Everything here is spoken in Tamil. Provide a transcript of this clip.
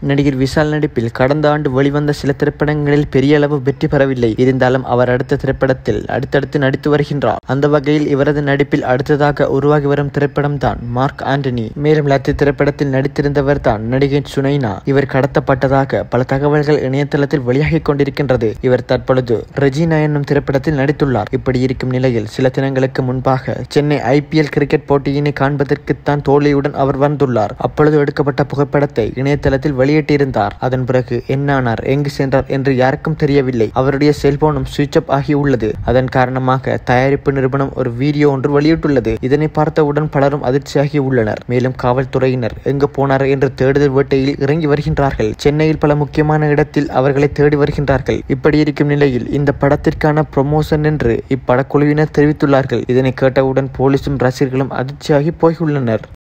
நடிகர் விஷால் நடிப்பில் கடந்த ஆண்டு வெளிவந்த சில திரைப்படங்களில் பெரிய அளவு வெற்றி பெறவில்லை இருந்தாலும் அவர் அடுத்த திரைப்படத்தில் அடுத்தடுத்து நடித்து வருகின்றார் அந்த வகையில் இவரது நடிப்பில் அடுத்ததாக உருவாகி வரும் திரைப்படம் தான் மார்க் ஆண்டனி மேலும் லத்தி திரைப்படத்தில் நடித்திருந்தவர் தான் நடிகை சுனைனா இவர் கடத்தப்பட்டதாக பல தகவல்கள் இணையதளத்தில் வெளியாகிக் கொண்டிருக்கின்றது இவர் தற்பொழுது ரெஜினா என்னும் திரைப்படத்தில் நடித்துள்ளார் இப்படி இருக்கும் நிலையில் சில தினங்களுக்கு முன்பாக சென்னை ஐபிஎல் கிரிக்கெட் போட்டியினை காண்பதற்குத்தான் தோழியுடன் அவர் வந்துள்ளார் அப்பொழுது எடுக்கப்பட்ட புகைப்படத்தை இணையதளத்தில் வெளியிட்டிருந்தார் அதன் பிறகு என்னானார் எங்கு சென்றார் என்று யாருக்கும் தெரியவில்லை அவருடைய செல்போனும் சுவிட்ச் ஆஃப் ஆகி உள்ளது அதன் காரணமாக தயாரிப்பு நிறுவனம் ஒரு வீடியோ ஒன்று வெளியிட்டுள்ளது இதனை பார்த்தவுடன் பலரும் அதிர்ச்சியாகி உள்ளனர் மேலும் காவல்துறையினர் எங்கு போனார் என்று தேடுதல் வேட்டையில் இறங்கி வருகின்றார்கள் சென்னையில் பல முக்கியமான இடத்தில் அவர்களை தேடி வருகின்றார்கள் இப்படி இருக்கும் நிலையில் இந்த படத்திற்கான ப்ரொமோஷன் என்று இப்படக்குழுவினர் தெரிவித்துள்ளார்கள் இதனை கேட்டவுடன் போலீசும் ரசிகர்களும் அதிர்ச்சியாகி போயுள்ளனர்